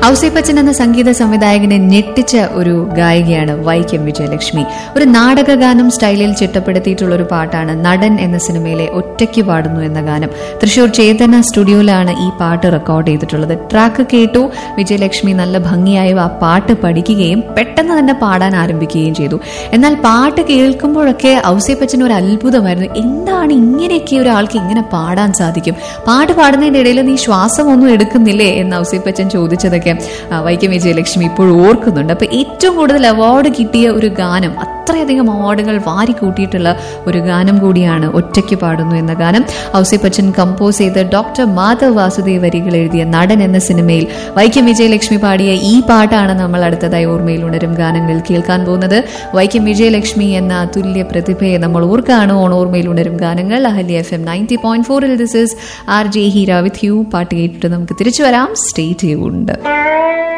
ഔസേപ്പച്ചൻ എന്ന സംഗീത സംവിധായകനെ ഞെട്ടിച്ച ഒരു ഗായികയാണ് വൈക്കം വിജയലക്ഷ്മി ഒരു നാടകഗാനം സ്റ്റൈലിൽ ചിട്ടപ്പെടുത്തിയിട്ടുള്ള ഒരു പാട്ടാണ് നടൻ എന്ന സിനിമയിലെ ഒറ്റയ്ക്ക് പാടുന്നു എന്ന ഗാനം തൃശൂർ ചേതന സ്റ്റുഡിയോയിലാണ് ഈ പാട്ട് റെക്കോർഡ് ചെയ്തിട്ടുള്ളത് ട്രാക്ക് കേട്ടു വിജയലക്ഷ്മി നല്ല ഭംഗിയായി ആ പാട്ട് പഠിക്കുകയും പെട്ടെന്ന് തന്നെ പാടാൻ ആരംഭിക്കുകയും ചെയ്തു എന്നാൽ പാട്ട് കേൾക്കുമ്പോഴൊക്കെ ഔസേപ്പച്ചൻ ഒരു അത്ഭുതമായിരുന്നു എന്താണ് ഇങ്ങനെയൊക്കെ ഒരാൾക്ക് ഇങ്ങനെ പാടാൻ സാധിക്കും പാട്ട് പാടുന്നതിന്റെ ഇടയിൽ നീ ശ്വാസം ഒന്നും എടുക്കുന്നില്ലേ എന്ന് ഔസേപ്പച്ചൻ ചോദിച്ചതൊക്കെ ആ, വൈക്കം വിജയലക്ഷ്മി ഇപ്പോഴും ഓർക്കുന്നുണ്ട് അപ്പൊ ഏറ്റവും കൂടുതൽ അവാർഡ് കിട്ടിയ ഒരു ഗാനം അത്രയധികം അവാർഡുകൾ വാരി കൂട്ടിയിട്ടുള്ള ഒരു ഗാനം കൂടിയാണ് ഒറ്റയ്ക്ക് പാടുന്നു എന്ന ഗാനം ഔസേപ്പച്ചൻ കമ്പോസ് ചെയ്ത് ഡോക്ടർ മാധവ് വാസുദേവ് വരികൾ എഴുതിയ നടൻ എന്ന സിനിമയിൽ വൈക്കം വിജയലക്ഷ്മി പാടിയ ഈ പാട്ടാണ് നമ്മൾ അടുത്തതായി ഓർമ്മയിൽ ഉണരും ഗാനങ്ങളിൽ കേൾക്കാൻ പോകുന്നത് വൈക്കം വിജയലക്ഷ്മി എന്ന തുല്യ പ്രതിഭയെ നമ്മൾ ഓർക്കാണ് ഓൺ ഓർമ്മയിൽ ഉണരും ഗാനങ്ങൾ Ahalya F M ninety point ഫോറിൽ this is R J Heera with you പാട്ട് കേട്ടിട്ട് നമുക്ക് തിരിച്ചു വരാം സ്റ്റേ ട്യൂൺഡ്